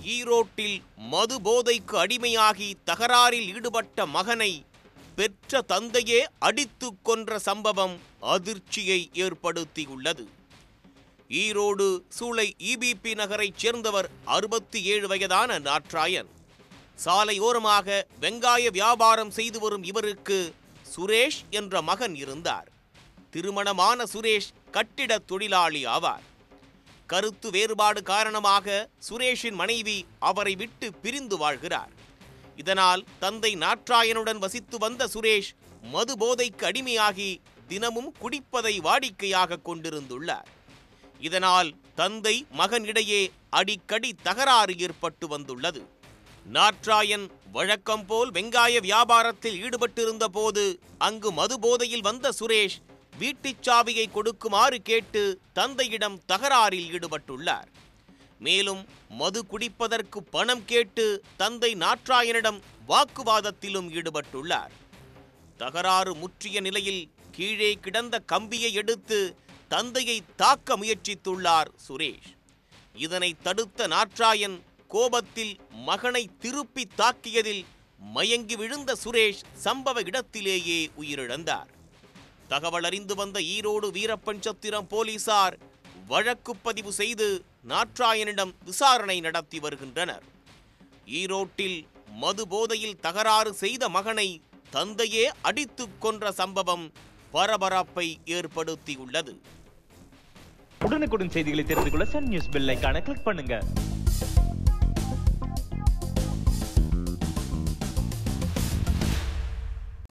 ஈரோட்டில் மது போதைக்கு அடிமையாகி தகராறில் ஈடுபட்ட மகனை பெற்ற தந்தையே அடித்துக் கொன்ற சம்பவம் அதிர்ச்சியை ஏற்படுத்தியுள்ளது ஈரோடு சூளை இபிபி நகரைச் சேர்ந்தவர் அறுபத்தி ஏழு வயதான நாட்ராயன் சாலையோரமாக வெங்காய வியாபாரம் செய்து வரும் இவருக்கு சுரேஷ் என்ற மகன் இருந்தார் திருமணமான சுரேஷ் கட்டிட தொழிலாளி ஆவார் கருத்து வேறுபாடு காரணமாக சுரேஷின் மனைவி அவரை விட்டு பிரிந்து வாழ்கிறார் இதனால் தந்தை நாட்ராயனுடன் வசித்து வந்த சுரேஷ் மது போதைக்கு அடிமையாகி தினமும் குடிப்பதை வாடிக்கையாக கொண்டிருந்துள்ளார் இதனால் தந்தை மகன் இடையே அடிக்கடி தகராறு ஏற்பட்டு வந்துள்ளது நாட்ராயன் வழக்கம் போல் வெங்காய வியாபாரத்தில் ஈடுபட்டிருந்த போது அங்கு மது போதையில் வந்த சுரேஷ் வீட்டுச் சாவியை கொடுக்குமாறு கேட்டு தந்தையிடம் தகராறில் ஈடுபட்டுள்ளார் மேலும் மது குடிப்பதற்கு பணம் கேட்டு தந்தை நாட்ராயனிடம் வாக்குவாதத்திலும் ஈடுபட்டுள்ளார் தகராறு முற்றிய நிலையில் கீழே கிடந்த கம்பியை எடுத்து தந்தையை தாக்க முயற்சித்துள்ளார் சுரேஷ் இதனை தடுத்த நாட்ராயன் கோபத்தில் மகனை திருப்பி தாக்கியதில் மயங்கி விழுந்த சுரேஷ் சம்பவ இடத்திலேயே உயிரிழந்தார் தகவல் அறிந்து வந்த ஈரோடு வீரப்பஞ்சத்திரம் போலீசார் வழக்கு பதிவு செய்து நாட்ராயனிடம் விசாரணை நடத்தி வருகின்றனர் ஈரோட்டில் மது போதையில் தகராறு செய்த மகனை தந்தையே அடித்துக் கொன்ற சம்பவம் பரபரப்பை ஏற்படுத்தியுள்ளது உடனுக்குடன் செய்திகளை தெரிந்து கொள்ள சன் நியூஸ் பெல் ஐகானை கிளிக் பண்ணுங்க